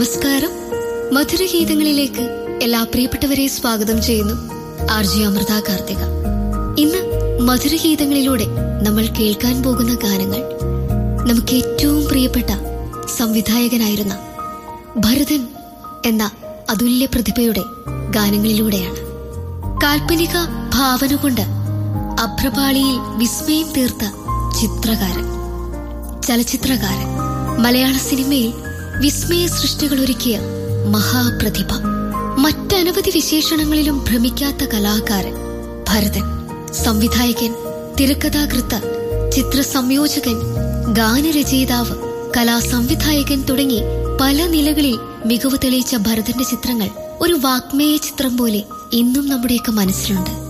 നമസ്കാരം മധുരഗീതങ്ങളിലേക്ക് എല്ലാ പ്രിയപ്പെട്ടവരെ സ്വാഗതം ചെയ്യുന്നു ആർ ജി അമൃത കാർത്തിക ഇന്ന് മധുരഗീതങ്ങളിലൂടെ നമ്മൾ കേൾക്കാൻ പോകുന്ന ഗാനങ്ങൾ നമുക്ക് ഏറ്റവും പ്രിയപ്പെട്ട സംവിധായകനായിരുന്ന ഭരതൻ എന്ന അതുല്യ പ്രതിഭയുടെ ഗാനങ്ങളിലൂടെയാണ് കാൽപ്പനിക ഭാവന കൊണ്ട് അഭ്രപാളിയിൽ വിസ്മയം തീർത്ത ചിത്രകാരൻ ചലച്ചിത്രകാരൻ മലയാള സിനിമയിൽ വിസ്മയ സൃഷ്ടികൾ ഒരുക്കിയ മഹാപ്രതിഭ മറ്റനവധി വിശേഷണങ്ങളിലും ഭ്രമിക്കാത്ത കലാകാരൻ ഭരതൻ സംവിധായകൻ തിരക്കഥാകൃത്ത് ചിത്രസംയോജകൻ ഗാനരചയിതാവ് കലാസംവിധായകൻ തുടങ്ങി പല നിലകളിൽ മികവ് തെളിയിച്ച ഭരതന്റെ ചിത്രങ്ങൾ ഒരു വാഗ്മേയ ചിത്രം പോലെ ഇന്നും നമ്മുടെയൊക്കെ മനസ്സിലുണ്ട്